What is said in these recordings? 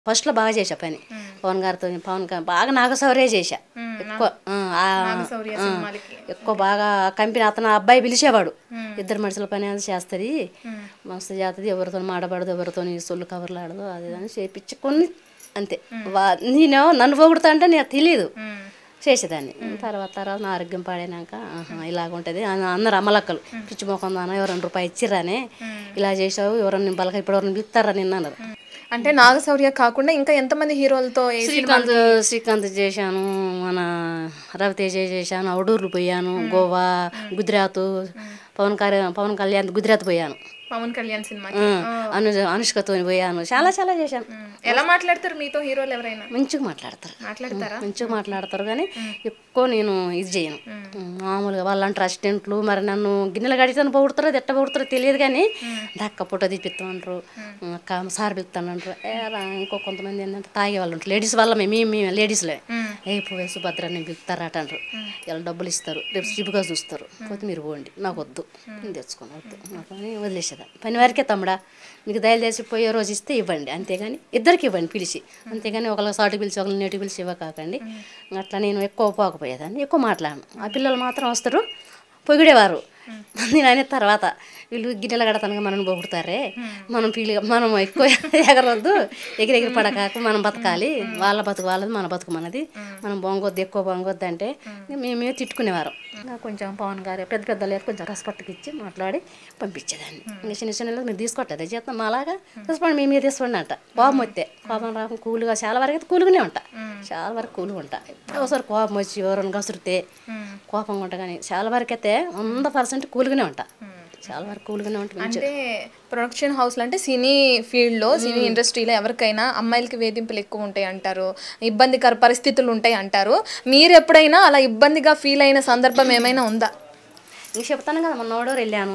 ఫస్ట్లో బాగా చేసా పని పవన్ గారితో పవన్ గారు బాగా నాగశౌర్య చేశా ఎక్కువ ఆ, ఆ, నాగశౌర్య ఆ, సినిమాలకి. ఎక్కువ బాగా కంపెనీ అతను అబ్బాయి పిలిచేవాడు ఇద్దరు మనుషుల పని అది చేస్తుంది మస్తు చేస్తుంది ఎవరితో మాడబడదు ఎవరితో సొల్లు కవర్లు ఆడదు అది ఇది అని చేపించి కొన్ని అంతే వా- నేను నన్ను పొగుడుతా అంటే నాకు తెలియదు చేసేదాన్ని తర్వాత తర్వాత నా ఆరోగ్యం పాడైనాక ఆహా, ఇలాగ ఉంటుంది అందరు అమ్మలక్కలు పిచ్చి మొఖం దానా ఎవరైనా రూపాయి ఇచ్చిర్రానే ఇలా చేసావు ఎవరన్నా బలక ఇప్పుడు ఎవరైనా పిలుస్తారా నిన్న అన్నారు అంటే నాగశౌర్య కాకుండా ఇంకా ఎంతమంది హీరోలతో ఏ శ్రీకాంత్ శ్రీకాంత్ చేశాను మన రవితేజ చేశాను అవుడూర్లు పోయాను గోవా గుజరాత్ పవన్ కళ్యాణ్ పవన్ కళ్యాణ్ గుజరాత్ పోయాను పవన్ కళ్యాణ్ సినిమాకి ఆ, అను అనుష్కతో పోయాను చాలా చాలా చేశాను ఎలా మాట్లాడతారు మీతో హీరోలు ఎవరైనా మంచిగా మాట్లాడతారు మాట్లాడతారా మంచిగా మాట్లాడతారు కానీ ఎక్కువ నేను ఇది చేయను మామూలుగా వాళ్ళంటారు అసిస్టెంట్లు మరి నన్ను గిన్నెలు గడిచాను పొగుడుతారో ఎట్ట పొగుడుతారో తెలియదు కానీ దక్క పుట్ట తీపిస్తామంటారు అక్క సార్ పిలుస్తానంటారు ఏ రా ఇంకో కొంతమంది ఏంటంటే తాగే వాళ్ళు ఉంటారు లేడీస్ వల్ల మేము మేము లేడీస్లే ఏ పోవే సుభద్ర నేను పిలుస్తారట అంటారు ఇలా డబ్బులు ఇస్తారు రేపు చిపుగా చూస్తారు పోతే మీరు పోండి నాకు వద్దు నేను తెచ్చుకోను వద్దు నాకు అని వదిలేసేదాన్ని పని వారికే తమ్ముడా మీకు దయచేసి పోయే రోజు ఇస్తే ఇవ్వండి అంతేగాని ఇద్దరికి ఇవ్వండి పిలిచి అంతేగాని ఒకళ్ళ సాటుకు పిలిచి ఒకళ్ళని నేటికి పిలిచి ఇవ్వకాకండి అట్లా నేను ఎక్కువ పోకపోయేదాన్ని ఎక్కువ మాట్లాడను ఆ పిల్లలు మాత్రం వస్తారు పొగిడేవారు నేను అనే తర్వాత వీళ్ళు గిన్నెలు కడతానుగా మనం పొగుడుతారే మనం పీలి మనం ఎక్కువ ఎగరవద్దు ఎగిరి ఎగిరి పడకాక మనం బతకాలి వాళ్ళ బతుకు వాళ్ళది మన బతుకు మనది మనం బొంగొద్దు ఎక్కువ బొంగొద్దు అంటే మేమే తిట్టుకునేవారు ఇంకా కొంచెం పవన్ గారు పెద్ద పెద్ద లేరు కొంచెం రెస్పెక్ట్కి ఇచ్చి మాట్లాడి పంపించేదాన్ని ఇంకా చిన్న చిన్న మీరు తీసుకోవట్లేదు చేస్తాం మాలాగా తీసుకోండి మీ మీద తీసుకోండి అంట కోపం వస్తే కోపం రాకం కూల్గా చాలా వరకు అయితే కూలుగానే ఉంటా చాలా వరకు కూలుగా ఉంటా ఒకసారి కోపం వచ్చి ఎవరైనా కసురితే కోపంగా ఉంటా కానీ చాలా వరకు అయితే వంద పర్సెంట్ కూలుగానే ఉంటా చాలా వరకు కూలుగానే ఉంటా అంటే ప్రొడక్షన్ హౌస్లో అంటే సినీ ఫీల్డ్లో సినీ ఇండస్ట్రీలో ఎవరికైనా అమ్మాయిలకి వేధింపులు ఎక్కువ ఉంటాయి అంటారు ఇబ్బందికర పరిస్థితులు ఉంటాయి అంటారు మీరు ఎప్పుడైనా అలా ఇబ్బందిగా ఫీల్ అయిన సందర్భం ఏమైనా ఉందా ఇంక చెప్తాను కదా మొన్న ఓడోరు వెళ్ళాను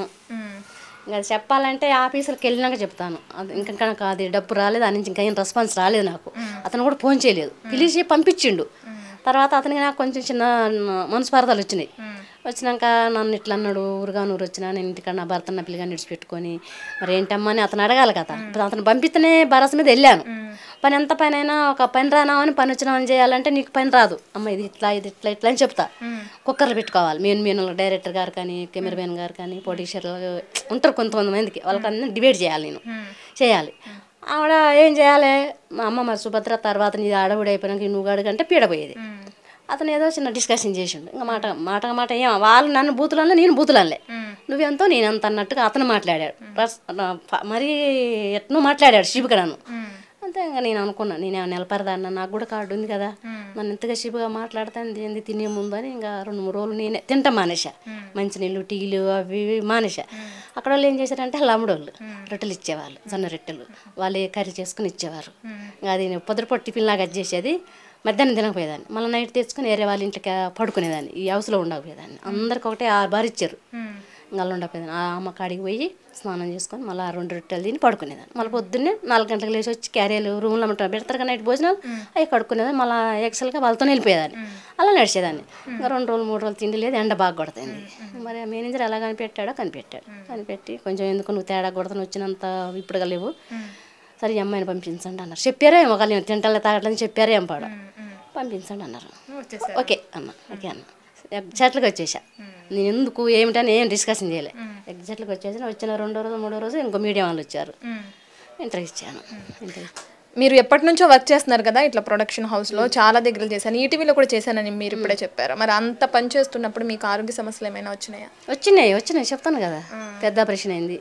ఇంకా అది చెప్పాలంటే ఆఫీసులకు వెళ్ళినాక చెప్తాను అది ఇంకా ఇంకా నాకు అది డబ్బు రాలేదు దాని నుంచి ఇంకా ఏం రెస్పాన్స్ రాలేదు నాకు అతను కూడా ఫోన్ చేయలేదు పిలిచి పంపించిండు తర్వాత అతనికి నాకు కొంచెం చిన్న మనస్పార్థాలు వచ్చినాయి వచ్చినాక నన్ను ఇట్లా అన్నాడు ఊరుగా నూరు వచ్చినా నేను ఇంటికాడ నా భర్త నా పిల్లగా నిడిచిపెట్టుకొని మరి ఏంటమ్మా అని అతను అడగాలి కదా ఇప్పుడు అతను పంపిస్తేనే భరోసా మీద వెళ్ళాను పని ఎంత పని అయినా ఒక పని రానామని పని వచ్చినామని చేయాలంటే నీకు పని రాదు అమ్మ ఇది ఇట్లా ఇది ఇట్లా ఇట్లా అని చెప్తా కుక్కర్లు పెట్టుకోవాలి మెయిన్ మెయిన్ డైరెక్టర్ గారు కానీ కెమెరామెన్ గారు కానీ ప్రొడ్యూసర్లు ఉంటారు కొంతమంది మందికి వాళ్ళకి అన్నీ డిబేట్ చేయాలి నేను చేయాలి ఆవిడ ఏం చేయాలి మా అమ్మ మరి సుభద్ర తర్వాత నీ ఆడవిడ అయిపోయినాక నువ్వు అడుగంటే పీడపోయేది అతను ఏదో చిన్న డిస్కషన్ చేసిండు ఇంకా మాట మాట మాట ఏం వాళ్ళు నన్ను బూతులన్నా నేను బూతులనలే నువ్వెంతో నేనెంత అన్నట్టుగా అతను మాట్లాడాడు రస్- నా- ప- మరీ ఎట్నో మాట్లాడాడు శిబుక నన్ను అంతే ఇంకా నేను అనుకున్నా నేను నిలపరదాన్న నాకు కూడా కార్డు ఉంది కదా నన్ను ఇంతగా శిబుగా మాట్లాడతాను ఏంది తినే ముందు అని ఇంకా రెండు మూడు రోజులు నేనే తింటా మానేసా మంచినీళ్ళు టీలు అవి ఇవి మానేసా అక్కడ వాళ్ళు ఏం చేశారంటే లమ్మడోళ్ళు రొట్టెలు ఇచ్చేవాళ్ళు జొన్న రొట్టెలు వాళ్ళు కర్రీ చేసుకుని ఇచ్చేవారు ఇంకా అది పొద్దుపొట్టు టిఫిన్ లాగా అది చేసేది మధ్యాహ్నం తినకపోయేదాన్ని మళ్ళీ నైట్ తెచ్చుకొని వేరే వాళ్ళ ఇంటికి పడుకునేదాన్ని ఈ హౌస్లో ఉండకపోయేదాన్ని అందరికి ఒకటే ఆరు బారు ఇచ్చారు ఇంకా అలా ఉండకపోయేదాన్ని ఆ అమ్మ కాడికి పోయి స్నానం చేసుకొని మళ్ళీ ఆ రెండు రొట్టెలు తిని పడుకునేదాన్ని మళ్ళీ పొద్దున్నే నాలుగు గంటలకు లేచి వచ్చి క్యారియర్లు రూమ్లో ఉంటారు పెడతారు కదా నైట్ భోజనాలు అవి కడుక్కునేదాన్ని మళ్ళీ ఎక్సెల్గా వాళ్ళతో వెళ్ళిపోయేదాన్ని అలా నడిచేదాన్ని ఇంకా రెండు రోజులు మూడు రోజులు తిండి లేదు ఎండ బాగా కొడుతుంది మరి ఆ మేనేజర్ ఎలా కనిపెట్టాడో కనిపెట్టాడు కనిపెట్టి కొంచెం ఎందుకు నువ్వు తేడా కొడతాను వచ్చినంత ఇప్పుడు లేవు సరే ఈ అమ్మాయిని పంపించండి అన్నారు చెప్పారే ఒకళ్ళు తింటలే తాగట్లని చెప్పారే ఏం పాడు పంపించండి అన్నారు వచ్చేసారు ఓకే అన్న ఓకే అన్న ఎగ్జాక్ట్గా వచ్చేసా నేను ఎందుకు ఏమిటని ఏం డిస్కషన్ చేయలే ఎగ్జాక్ట్గా వచ్చేసి వచ్చిన రెండో రోజు మూడో రోజు ఇంకో మీడియం వాళ్ళు వచ్చారు ఇంటర్వ్యూ ఇచ్చాను ఇంటర్వ్యూ మీరు ఎప్పటి నుంచో వర్క్ చేస్తున్నారు కదా ఇట్లా ప్రొడక్షన్ హౌస్లో చాలా దగ్గర చేశాను ఈటీవీలో కూడా చేశానని మీరు ఇప్పుడే చెప్పారు మరి అంత పని చేస్తున్నప్పుడు మీకు ఆరోగ్య సమస్యలు ఏమైనా వచ్చినాయా వచ్చినాయి వచ్చినాయి చెప్తాను కదా పెద్ద ఆపరేషన్ అయింది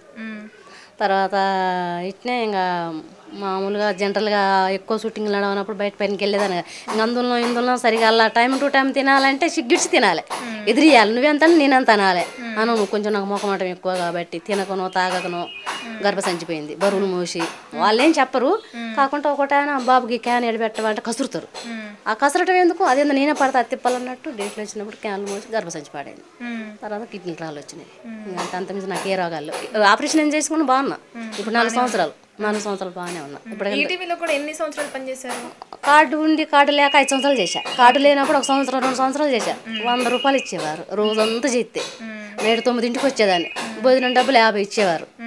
తర్వాత ఇట్నే ఇంకా మామూలుగా జనరల్గా ఎక్కువ షూటింగ్ నడవనప్పుడు బయట పైనకి వెళ్ళేదాన్ని ఇంకా అందులో ఇందులో సరిగా అలా టైం టు టైం తినాలంటే సిగ్గిడ్చి తినాలి ఎదిరియాలి నువ్వెంత నేనంత అనాలి అను నువ్వు కొంచెం నాకు మొఖమాటం ఎక్కువ కాబట్టి తినకనో తాగకనో గర్భ సంచిపోయింది బరువులు మోసి వాళ్ళేం చెప్పరు కాకుండా ఒకటి ఆయన బాబుకి క్యాన్ ఎడబెట్టమంటే కసురుతారు ఆ కసరటం ఎందుకు అదేందో నేనే పడతా అది తిప్పాలన్నట్టు డేట్లు వచ్చినప్పుడు క్యాన్లు మోసి గర్భ సంచి పాడైంది తర్వాత కిడ్నీ రాళ్ళు వచ్చినాయి ఇంకా అంత మించి నాకు ఏ రోగాలు లేవు. ఆపరేషన్ ఏం చేసుకుని బాగున్నా ఇప్పుడు నాలుగు సంవత్సరాలు నాలుగు సంవత్సరాలు బాగానే ఉన్నా ఇప్పుడు ఈటీవీలో కూడా ఎన్ని సంవత్సరాలు పనిచేశారు కార్డు ఉండి కార్డు లేక ఐదు సంవత్సరాలు చేశా కార్డు లేనప్పుడు ఒక సంవత్సరం రెండు సంవత్సరాలు చేశా వంద రూపాయలు ఇచ్చేవారు రోజంతా చేస్తే నేడు తొమ్మిదింటికి వచ్చేదాన్ని భోజనం డబ్బులు యాభై ఇచ్చేవారు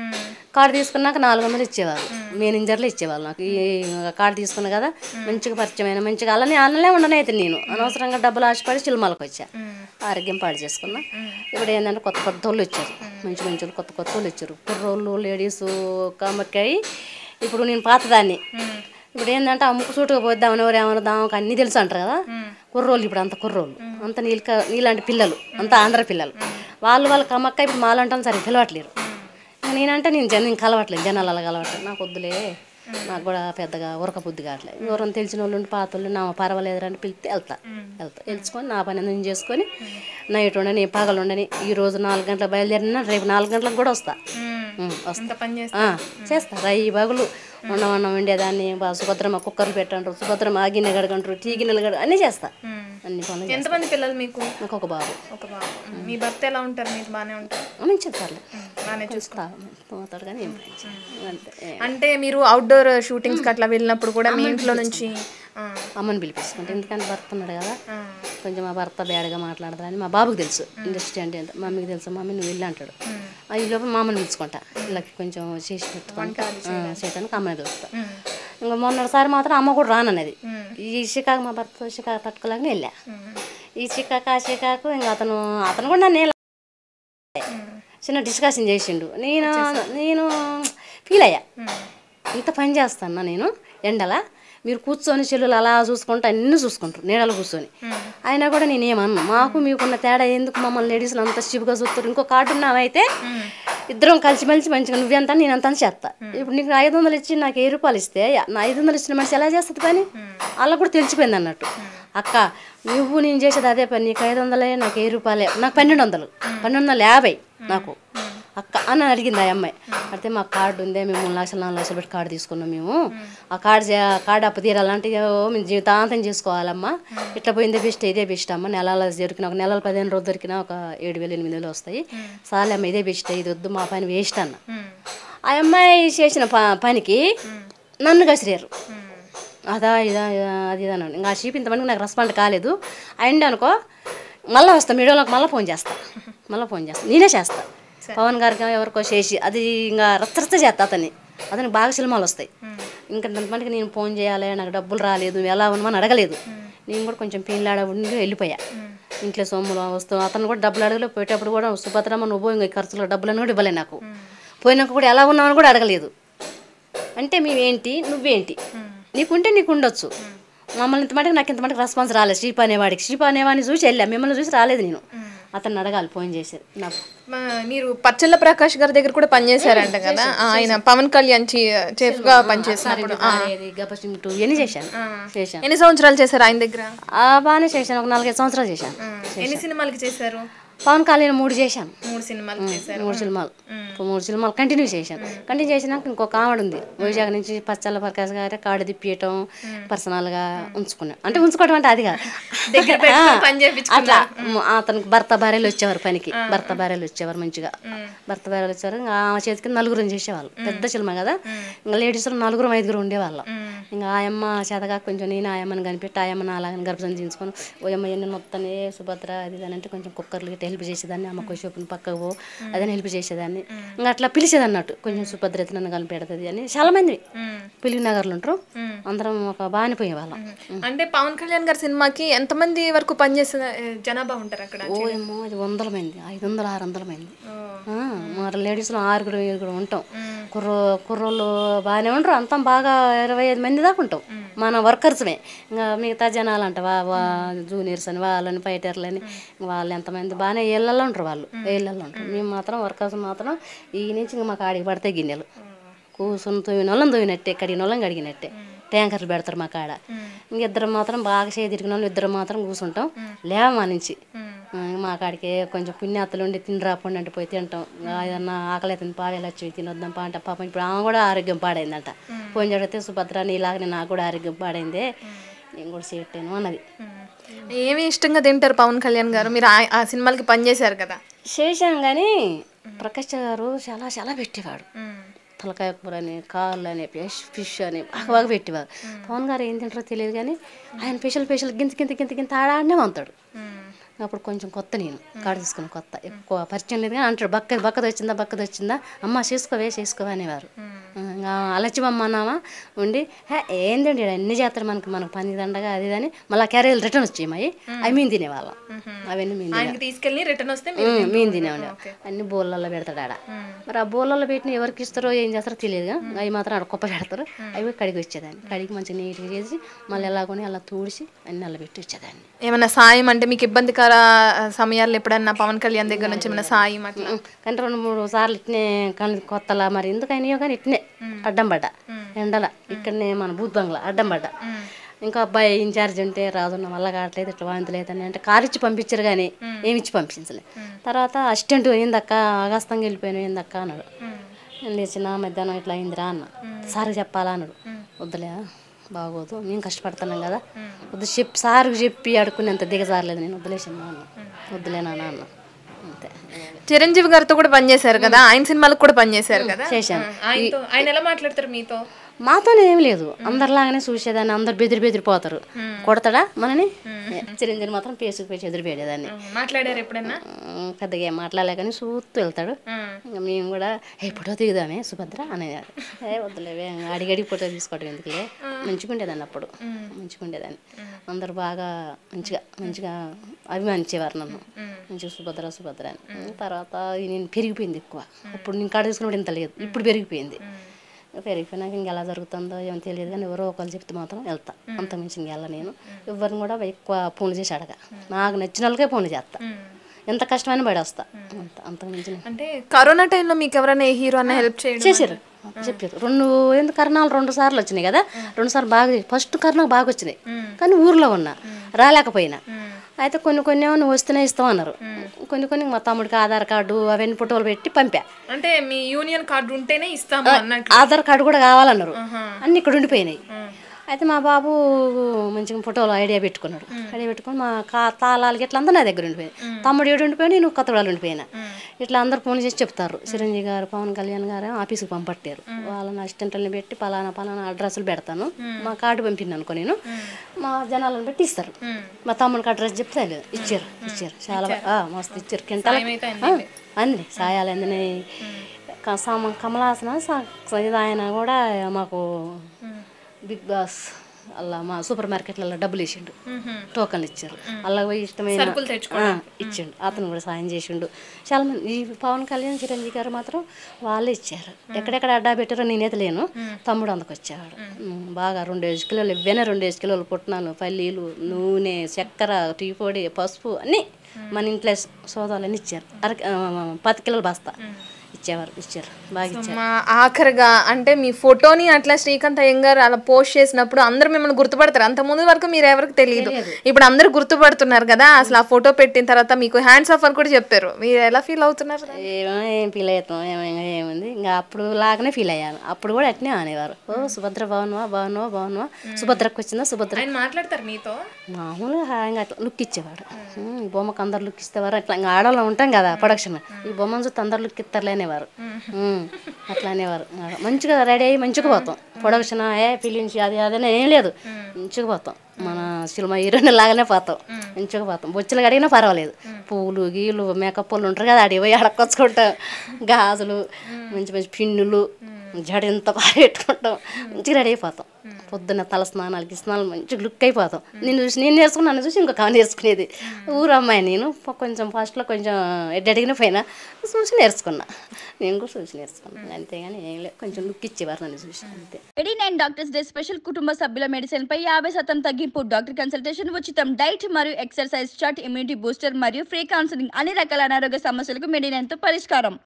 కార్డు తీసుకున్నాక నాలుగు వందలు ఇచ్చేవాళ్ళు మేనేజర్లు ఇచ్చేవాళ్ళు నాకు ఈ కార్డు తీసుకున్నా కదా మంచిగా పరిచయమైన మంచిగా అలానే అలానే ఉండనైతే నేను అనవసరంగా డబ్బులు ఆశపడి చిలుమలకు వచ్చా ఆరోగ్యం పాడు చేసుకున్నా ఇప్పుడు ఏంటంటే కొత్త కొత్త వాళ్ళు వచ్చారు మంచి మంచి వాళ్ళు కొత్త కొత్త వాళ్ళు వచ్చారు కుర్రోళ్ళు లేడీస్ కమ్మక్కాయి ఇప్పుడు నేను పాతదాన్ని ఇప్పుడు ఏంటంటే అమ్ముకు సూటుగా పోద్దామని ఎవరు ఏమన్నా అన్నీ తెలుసు అంటారు కదా కుర్రోళ్ళు ఇప్పుడు అంత కుర్రోళ్ళు అంత నీళ్ళ నీలాంటి పిల్లలు అంత ఆంధ్ర పిల్లలు వాళ్ళు వాళ్ళ కమ్మక్క ఇప్పుడు మాలంటాను సరే పిలవట్లేరు నేనంటే నేను జన నేను కలవట్లేదు జనాలు అలా కలవట్లేదు నాకు వద్దులే నాకు కూడా పెద్దగా ఉరక బుద్ధి కావట్లేదు ఎవరైనా తెలిసిన వాళ్ళు ఉండి పాత వాళ్ళు నా పర్వాలేదు అని పిలిస్తే వెళ్తా వెళ్తా వెళ్చుకొని నా పని నేను చేసుకొని నైట్ ఉండని పగలు ఉండని ఈ రోజు నాలుగు గంటలకు బయలుదేరినా రేపు నాలుగు గంటలకు కూడా వస్తా ఉం, వస్తా అంత పని చేస్తా ఆ, చేస్తా రై బగులు అన్నం అన్నం వండేదాన్ని బా సుభద్రమ్మ కుక్కర్లు పెట్టంటారు సుభద్రమ్మ ఆ గిన్నె గడగంటారు టీ గిన్నెలు గడ అన్నీ చేస్తా అన్ని పనులు చేస్తా. ఎంతమంది పిల్లలు మీకు నాకు ఒక బాబు ఒక బాబు మీ భర్త ఎలా ఉంటారు మీకు బాగానే ఉంటారు మంచిది పర్లేదు బాగానే చూస్తా పోతాడు కానీ ఏం పని చేయడు. అంతే ఏ, అంటే మీరు అవుట్డోర్ షూటింగ్స్కి అట్లా వెళ్ళినప్పుడు కూడా మీ ఇంట్లో నుంచి ఆ, అమ్మని పిలిపించుకుంటే ఎందుకంటే భర్త ఉన్నాడు కదా ఆ, కొంచెం మా భర్త బ్యాడ్గా మాట్లాడతారని మా బాబుకి తెలుసు ఇండస్ట్రీ అంటే ఎంత మమ్మీకి తెలుసు మమ్మీ నువ్వు వెళ్ళి అంటాడు ఆ ఈ లోపల మా అమ్మని పిలుచుకుంటా వీళ్ళకి కొంచెం చేసి పెట్టుకుంటా చేయడానికి అమ్మని పిలుస్తా ఇంకా మొన్నటిసారి మాత్రం అమ్మ కూడా రానన్నది ఈ చికాకు మా భర్త చికాకు తట్టుకోలేకనే వెళ్ళా ఈ చికాకు ఆ చికాకు ఇంకా అతను అతను కూడా నన్ను చిన్న డిస్కషన్ చేసిండు నేను నేను ఫీల్ అయ్యా ఇంత పని చేస్తాను నేను ఎండల మీరు కూర్చొని చెల్లులు అలా చూసుకుంటూ అన్నీ చూసుకుంటారు నీడలు కూర్చొని అయినా కూడా నేనేమన్నా మాకు మీకున్న తేడా ఎందుకు మమ్మల్ని లేడీస్లు అంత చిపుగా చూస్తారు ఇంకో కార్డు ఉన్నావైతే ఇద్దరం కలిసిమెలిసి మంచిగా నువ్వెంత నేనంత అని చేస్తా ఇప్పుడు నీకు ఐదు వందలు ఇచ్చి నాకు వెయ్యి రూపాయలు ఇస్తే నా ఐదు వందలు ఇచ్చిన మనిషి ఎలా చేస్తుంది పని అలా కూడా తెలిసిపోయింది అన్నట్టు అక్క నువ్వు నేను చేసేది అదే పని నీకు ఐదు వందలే నాకు వెయ్యి రూపాయలే నాకు పన్నెండు వందలు పన్నెండు వందల యాభై నాకు అక్క అని అడిగింది ఆ అమ్మాయి అయితే మా కార్డు ఉందే మేము మూడు లక్షలు నాలుగు లక్షలు పెట్టి కార్డు తీసుకున్నాం మేము ఆ కార్డు చే- కార్డు అప్పు తీరాలంటే ఓ మేము జీవితాంతం చేసుకోవాలమ్మా ఇట్లా పోయిందే బెస్ట్ ఇదే బెస్ట్ అమ్మ నెలల దొరికిన ఒక నెలలు పదిహేను రోజులు దొరికినా ఒక ఏడు వేలు ఎనిమిది వేలు వస్తాయి సాలే అమ్మ ఇదే బెస్ట్ ఇది వద్దు మా పని వేస్ట్ అన్న ఆ అమ్మాయి చేసిన ప పనికి నన్ను కసిరారు అదా ఇదా ఇదా అది ఇది అన్నాను ఇంకా ఆ షీప్ ఇంతమందికి నాకు రెస్పాండ్ కాలేదు అండ్ అనుకో మళ్ళీ వస్తా మీడియోలోకి మళ్ళీ ఫోన్ చేస్తా మళ్ళీ ఫోన్ చేస్తా నేనే చేస్తా పవన్ గారికి ఎవరికో చేసి అది ఇంకా రచ్చరచ్చ చేస్తా అతన్ని అతనికి బాగా సినిమాలు వస్తాయి ఇంకా ఇంతమందికి నేను ఫోన్ చేయాలి నాకు డబ్బులు రాలేదు నువ్వు ఎలా ఉన్నామని అడగలేదు నేను కూడా కొంచెం పీన్లాడ ఉండి వెళ్ళిపోయా ఇంట్లో సొమ్ములు వస్తూ అతను కూడా డబ్బులు అడగలేదు పోయేటప్పుడు కూడా సుభద్రమ్మ నువ్వు ఇంకా ఖర్చులు డబ్బులను కూడా ఇవ్వలే నాకు పోయినాక కూడా ఎలా ఉన్నామని కూడా అడగలేదు అంటే మేమేంటి నువ్వేంటి నీకుంటే నీకు ఉండొచ్చు మమ్మల్ని ఇంత మటుకు నాకు ఇంత మటుకు రెస్పాన్స్ రాలేదు శ్రీప అనేవాడికి శ్రీప అనేవాడిని చూసి వెళ్ళా మిమ్మల్ని చూసి రాలేదు నేను అతన్ని అడగాలి ఫోన్ చేసి నాకు మా- మీరు పచ్చళ్ళ ప్రకాష్ గారి దగ్గర కూడా పనిచేశారంట కదా ఆయన పవన్ కళ్యాణ్ చీఫ్ గా పనిచేసినప్పుడు గపసింటు ఇవన్నీ చేశాను చేశాను ఎన్ని సంవత్సరాలు చేశారు ఆయన దగ్గర ఆ, బాగానే చేశాను ఒక నాలుగైదు సంవత్సరాలు చేశాను ఎన్ని సినిమాలకి చేశారు పవన్ కళ్యాణ్ మూడు చేశాను మూడు సినిమాలు చేశారు మూడు సినిమాలు మూడు సినిమాలు కంటిన్యూ చేశాను కంటిన్యూ చేసినాక ఇంకొక ఆవిడ ఉంది వైజాగ్ నుంచి పచ్చళ్ళ ప్రకాశ్ గారి కాడు తిప్పియటం పర్సనల్గా ఉంచుకున్నాను అంటే ఉంచుకోవడం అంటే అది కాదు దగ్గర పెట్టుకొని పని అట్లా మ్, అతనికి భర్త భార్యలు వచ్చేవారు పనికి భర్త భార్యలు వచ్చేవారు మంచిగా భర్త భార్యలు వచ్చేవారు ఇంకా ఆ చేతికి నలుగురు చేసేవాళ్ళు పెద్ద సినిమా కదా ఇంకా లేడీస్ నలుగురు ఐదుగురు ఉండేవాళ్ళం ఇంకా ఆ అమ్మ చేతగా కొంచెం నేను ఆ అమ్మని కనిపెట్టి ఆ అమ్మని అలాగని గర్భం దించుకొని ఓ అమ్మ ఎన్ని మొత్తనే సుభద్ర అది ఇది అని అంటే కొంచెం కుక్కర్లు గిట్ట హెల్ప్ చేసేదాన్ని అమ్మ కొంచెం పక్కకు పో అదని హెల్ప్ చేసేదాన్ని ఇంకా అట్లా పిలిచేది అన్నట్టు కొంచెం సుభద్ర అయితే నన్ను కలిపెడుతుంది అని చాలా మంది పిలిగి నగర్లు ఉంటారు అందరం ఒక బాగానే పోయేవాళ్ళం అంటే పవన్ కళ్యాణ్ గారి సినిమాకి ఎంతమంది వరకు పనిచేసిన ఏ, జనాభా ఉంటారు అక్కడ ఓ ఏమో అది వందల మంది ఐదు వందలు ఆరు వందల మంది ఆ, మరి లేడీస్లో ఆరుగురు ఏడుగురు ఉంటాం కుర్ర కుర్రోళ్ళు బాగానే ఉండరు అంతా బాగా ఇరవై ఐదు మంది దాకా ఉంటాం మన వర్కర్స్మే ఇంకా మిగతా జనాలు అంట వా వా జూనియర్స్ అని వాళ్ళని ఫైటర్లని వాళ్ళు ఎంతమంది బాగానే ఏళ్ళల్లో ఉంటారు వాళ్ళు ఏళ్ళల్లో ఉంటారు మేము మాత్రం వర్కర్స్ మాత్రం ఈ నుంచి ఇంక మాకు ఆడికి పడతాయి గిన్నెలు కూర్చొని తోవిన వాళ్ళని తోవినట్టే కడిగిన వాళ్ళని కడిగినట్టే ట్యాంకర్లు పెడతారు మా కాడ ఇంకిద్దరం మాత్రం బాగా చేయి తిరిగిన వాళ్ళు ఇద్దరం మాత్రం కూర్చుంటాం లేవ మా నుంచి ఆ, మా కాడికి కొంచెం పుణ్యాతలు ఉండి తిని రాపండి అంటే పోయి తింటాం ఇంకా ఏదన్నా ఆకలి అవుతుంది పాడేలా వచ్చి తినొద్దాం పా అంటే పాపం ఇప్పుడు ఆమె కూడా ఆరోగ్యం పాడైందంట పోయిన చోటైతే సుభద్ర నీలాగనే నాకు కూడా ఆరోగ్యం పాడైందే నేను కూడా చేయట్లేను అన్నది ఏమి ఇష్టంగా తింటారు పవన్ కళ్యాణ్ గారు మీరు ఆ- ఆ సినిమాలకి పనిచేశారు కదా చేశాం కానీ ప్రకాష్ గారు చాలా చాలా పెట్టేవాడు తలకాయ కూర అని కాళ్ళు అని ఫిష్ ఫిష్ అని బాగా బాగా పెట్టేవారు పవన్ గారు ఏం తింటారో తెలియదు కానీ ఆయన స్పెషల్ స్పెషల్ గింత గింత గింత గింత ఆడాడనే వంతాడు అప్పుడు కొంచెం కొత్త నేను కాడు తీసుకుని కొత్త ఎక్కువ పరిచయం లేదు కానీ అంటాడు బక్క బక్కది వచ్చిందా బక్కది వచ్చిందా అమ్మ చేసుకోవే చేసుకోవే అనేవారు ఇంకా అలచిమమ్మ అన్నామా ఉండి "హే, ఏందండి ఈడ అన్ని చేస్తారు మనకి మనకు పని దండగా అది ఇది అని మళ్ళీ క్యారేజ్ రిటర్న్ వచ్చాయి మావి అవి మేము తినేవాళ్ళం అవన్నీ మేము తినే ఆయనకి తీసుకెళ్ళి రిటర్న్ వస్తే మీరు ఉమ్, మేము తినేవాళ్ళం అన్ని బోళ్ళల్లో పెడతాడు ఆడ మరి ఆ బోళ్ళల్లో పెట్టిన ఎవరికి ఇస్తారో ఏం చేస్తారో తెలియదు అవి మాత్రం ఆడ కుప్ప పెడతారు అవి కడిగి వచ్చేదాన్ని కడిగి మంచిగా నీట్గా చేసి మళ్ళీ ఎలాగోని అలా తూడిసి అన్ని అలా పెట్టి వచ్చేదాన్ని ఏమైనా సాయం అంటే మీకు ఇబ్బందికర సమయాల్లో ఎప్పుడన్నా పవన్ కళ్యాణ్ దగ్గర నుంచి ఏమైనా సాయం అట్లా ఉమ్, కానీ రెండు మూడు సార్లు ఇట్నే కళ్ళు కొత్తలా మరి ఎందుకు అయినాయో కానీ ఇట్నే అడ్డం పడ్డా ఎండల ఇక్కడనే మన బూత్ బంగ్లా అడ్డం పడ్డా ఇంకా అబ్బాయి ఇన్ఛార్జ్ ఉంటే రాజున్న వల్ల కావట్లేదు ఇట్లా వాంతులేదని అంటే కారు ఇచ్చి పంపించారు కానీ ఏమి ఇచ్చి పంపించలే తర్వాత అసిస్టెంట్ ఏందక్క ఆగస్తంగా వెళ్ళిపోయాను ఏందక్క అన్నాడు నేను లేచిన మధ్యాహ్నం ఇట్లా అయిందిరా అన్న సార్ చెప్పాలా అన్నాడు వద్దులే బాగోదు మేము కష్టపడుతున్నాం కదా వద్దు చెప్పి సార్కి చెప్పి అడుక్కునేంత దిగజారలేదు నేను వద్దులేసాను అన్న వద్దులే నాన్న అన్న అంతే చిరంజీవి గారితో కూడా పనిచేశారు కదా ఆయన సినిమాలకు కూడా పనిచేశారు కదా చేశాను ఆయనతో ఆయన ఎలా మాట్లాడతారు మీతో మాతోనే ఏం లేదు అందరిలాగానే చూసేదాన్ని అందరు బెదిరి బెదిరిపోతారు కొడతాడా మనని చిరంజీవి మాత్రం పేసుకు పేసి ఎదిరిపోయేదాన్ని మాట్లాడారు ఎప్పుడన్నా ఉమ్, పెద్దగా ఏం మాట్లాడలే కానీ చూస్తూ వెళ్తాడు ఇంకా మేము కూడా ఏ ఫోటో దిగుదామే సుభద్ర అనేదాన్ని ఏ వద్దులేవే ఇంకా అడిగి అడిగి ఫోటో తీసుకోవడం ఎందుకులే మంచిగా ఉండేదాన్ని అప్పుడు మంచిగా ఉండేదాన్ని అందరు బాగా మంచిగా మంచిగా అభిమానించేవారు నన్ను మంచిగా సుభద్ర సుభద్ర అని ఉమ్, తర్వాత నేను పెరిగిపోయింది ఎక్కువ అప్పుడు నేను కాడ తీసుకున్నప్పుడు ఇంత లేదు ఇప్పుడు పెరిగిపోయింది పెరిగిపోయినాక ఇంక ఎలా జరుగుతుందో ఏమో తెలియదు కానీ ఎవరో ఒకరు చెప్తే మాత్రం వెళ్తా అంత మించి ఇంక వెళ్ళ నేను ఎవరిని కూడా ఎక్కువ ఫోన్లు చేసి అడగ నాకు నచ్చిన వాళ్ళకే ఫోన్లు చేస్తా ఎంత కష్టమైన పడి వస్తా అంత అంత మించి నేను- అంటే కరోనా టైంలో మీకు ఎవరైనా ఏ హీరో అన్న హెల్ప్ చేయడం చేశారు చెప్పారు రెండు ఎందుకు కర్ణాలు రెండు సార్లు వచ్చినాయి కదా రెండు సార్లు బాగా చేసి- ఫస్ట్ కర్ణ బాగా వచ్చినాయి కానీ ఊర్లో ఉన్నా రాలేకపోయినా అయితే కొన్ని కొన్ని ఏమో నువ్వు వస్తేనే ఇస్తాం అన్నారు కొన్ని కొన్ని మా తమ్ముడికి ఆధార్ కార్డు అవన్నీ ఫోటోలు పెట్టి పంపా అంటే మీ యూనియన్ కార్డు ఉంటేనే ఇస్తాము అన్నట్టు ఆధార్ కార్డు కూడా కావాలన్నారు అన్ని ఇక్కడ ఉండిపోయినాయి అయితే మా బాబు మంచిగా ఫోటోలు ఐడియా పెట్టుకున్నాడు ఐడియా పెట్టుకొని మా కా తాళాలకి ఇట్లా అంతా నా దగ్గర ఉండిపోయింది తమ్ముడు ఏడు ఉండిపోయినా నేను కొత్తగూడలు ఉండిపోయినా ఇట్లా అందరు ఫోన్ చేసి చెప్తారు చిరంజీవి గారు పవన్ కళ్యాణ్ గారు ఆఫీస్కి పంపట్టారు వాళ్ళని అసిస్టెంట్లని పెట్టి పలానా పలానా అడ్రస్లు పెడతాను మా కార్డు పంపింది అనుకో నేను మా జనాలను పెట్టి ఇస్తారు మా తమ్ముడికి అడ్రస్ చెప్తే లేదు ఇచ్చారు ఇచ్చారు చాలా బా- ఆ, మస్తు ఇచ్చారు కింటాల అంది సాయాలు అందినాయి కమ కమలాసన స- ఇది ఆయన కూడా మాకు బిగ్ బాస్ అలా మా సూపర్ మార్కెట్లలో డబ్బులు ఇచ్చిండు టోకన్లు ఇచ్చారు అలా పోయి ఇష్టమైన ఆ, ఇచ్చిండు అతను కూడా సాయం చేసిండు చాలా మంది ఈ పవన్ కళ్యాణ్ చిరంజీవి గారు మాత్రం వాళ్ళే ఇచ్చారు ఎక్కడెక్కడ అడ్డా పెట్టారో నేనైతే లేను తమ్ముడు అందుకొచ్చాడు ఉమ్, బాగా రెండేసి కిలోలు ఇవ్వనే రెండేసి కిలోలు పుట్టినాను పల్లీలు నూనె చక్కెర టీ పొడి పసుపు అన్నీ మన ఇంట్లో సోదాలన్నీ ఇచ్చారు అర ఆ, పది కిలోలు బస్తా ఇచ్చేవారు ఇచ్చారు బాగా ఇచ్చారు మా ఆఖరిగా అంటే మీ ఫోటోని అట్లా శ్రీకాంత్ అయ్యంగారు అలా పోస్ట్ చేసినప్పుడు అందరు మిమ్మల్ని గుర్తుపడతారు అంత ముందు వరకు మీరు ఎవరికి తెలియదు ఇప్పుడు అందరు గుర్తుపడుతున్నారు కదా అసలు ఆ ఫోటో పెట్టిన తర్వాత మీకు హ్యాండ్స్ ఆఫ్ అని కూడా చెప్పారు మీరు ఎలా ఫీల్ అవుతున్నారు ఏమో ఏం ఫీల్ అవుతాం ఏమో ఇంకా ఏముంది ఇంకా అప్పుడు లాగానే ఫీల్ అయ్యాను అప్పుడు కూడా అట్నే అనేవారు ఓ సుభద్ర బాగున్నావా బాగున్నావా బాగున్నావా సుభద్రకు వచ్చిందా సుభద్ర ఆయన మాట్లాడతారు మీతో మామూలుగా హాయిగా అట్లా లుక్ ఇచ్చేవాడు ఉమ్, ఈ బొమ్మకు అందరు లుక్ ఇస్తేవారు అట్లా ఇంకా ఆడవాళ్ళం ఉంటాం కదా ప్రొడక్షన్ ఈ బొమ్మను చూస్తే అందరు లుక్ ఇస్తారులే అనేవారు ఉమ్, అట్లా అనేవారు మంచిగా రెడీ అయ్యి మంచిగా పోతాం ప్రొడక్షన్ ఏ ఫిలిమ్స్ అది అదనే ఏం లేదు మంచిగా పోతాం మన సినిమా హీరోయిన్ లాగానే పోతాం మంచిగా పోతాం బొచ్చులు కడిగినా పర్వాలేదు పూలు గీలు మేకప్ పూలు ఉంటారు కదా అడిగి పోయి అడకొచ్చుకుంటాం గాజులు మంచి మంచి పిన్నులు జడ ఎంత బాగా పెట్టుకుంటాం మంచిగా రెడీ అయిపోతాం పొద్దున్న తల స్నానాలకి స్నానాలు మంచిగా లుక్ అయిపోతాం నేను చూసి నేను నేర్చుకున్నాను నన్ను చూసి ఇంకొక ఆమె నేర్చుకునేది ఊరు అమ్మాయి నేను ప- కొంచెం ఫస్ట్లో కొంచెం ఎడ్డడిగిన పోయినా చూసి నేర్చుకున్నా నేను కూడా చూసి నేర్చుకున్నాను అంతేగాని ఏం లేదు కొంచెం లుక్ ఇచ్చేవారు నన్ను చూసి అంతే eighty nine doctors day special కుటుంబ సభ్యుల మెడిసిన్ పై యాభై శాతం తగ్గింపు డాక్టర్ కన్సల్టేషన్ ఉచితం డైట్ మరియు ఎక్సర్సైజ్ చార్ట్ ఇమ్యూనిటీ బూస్టర్ మరియు ఫ్రీ కౌన్సిలింగ్ అన్ని రకాల అనారోగ్య సమస్యలకు మెడినైన్ తో పరిష్కారం